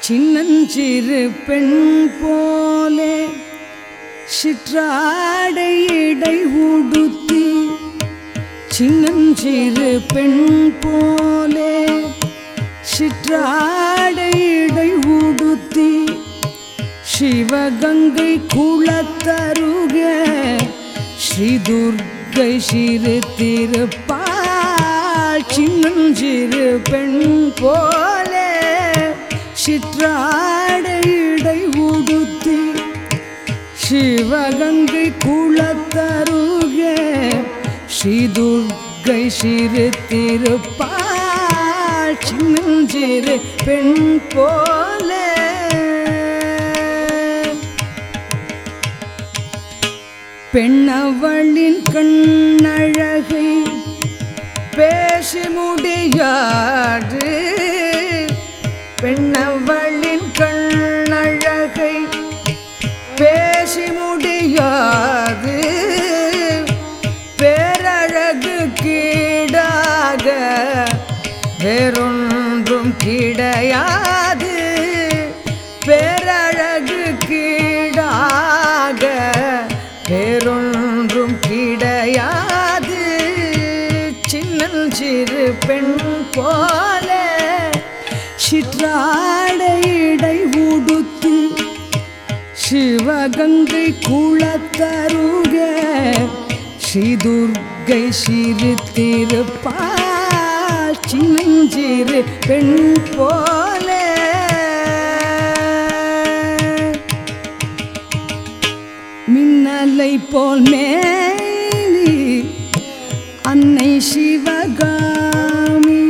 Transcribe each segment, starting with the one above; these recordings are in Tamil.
சின்னஞ்சிறு பெண் போலே சிற்றாடை இடை உடுத்தி சின்னஞ்சிறு பெண் போலே சிற்றாடை இடை உடுத்தி சிவகங்கை குளத்தருக ஸ்ரீ துர்கை சிறு திருப்பால் சின்னஞ்சிறு பெண் போலே சிற்றாடை இடை உடுத்தி சிவகங்கை குளத்தருக ஸ்ரீ துர்கை சிறு திருப்பால் சின்னஞ்சிறு பெண் போலே பெண்ணவளின் கண்ணழகை பேசி முடியாது பெண்ணவளின் கண்ணழகை பேசி முடியாது பேரழகு கீடாக வேறொன்றும் கிடையாது பேரழகு கீடாக வேறொன்றும் கிடையாது சின்னல் சிறு பெண் போல சிற்றாடை இடை உடுத்து சிவகங்கை குளத்தருக ஸ்ரீ துர்கை சிறு திருப்பால் சின்னஞ்சிறு பெண் போல மின்னலை போல் மேலி அன்னை சிவகாமி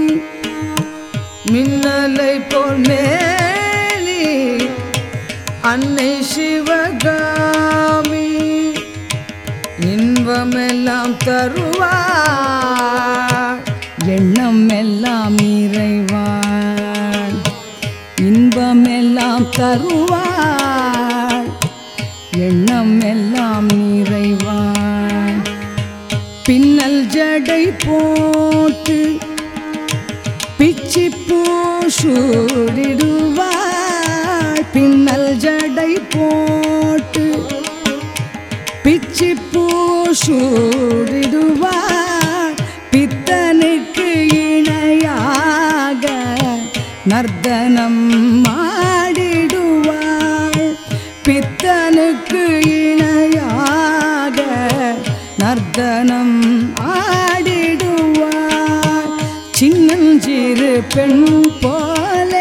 மின்னலை போல் மேலி அன்னை சிவகாமி இன்பமெல்லாம் தருவார் எண்ணம் எல்லாம் நிறைவார் இன்பமெல்லாம் தருவார் எண்ணம் எல்லாம் நிறைவார் பின்னல் ஜடை போட்டு பிச்சி பூசூரிடுவாள் பின்னல் ஜடை போட்டு பிச்சி பூசூரிடுவாள் பித்தனுக்கு இணையாக நர்த்தனம் ஆடிடுவாள் பித்தனுக்கு இணையாக நர்த்தனம் ஆடிடுவாள் சின்னஞ்சிறு பெண் போல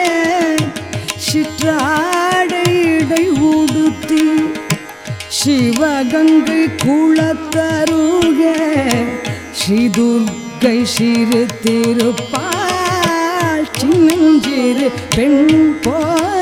சிற்றாடை இடை உடுத்தி சிவகங்கை குளத்தருக ஸ்ரீ துர்கை சிறு திருப்பால் சின்னஞ்சிறு பெண் போல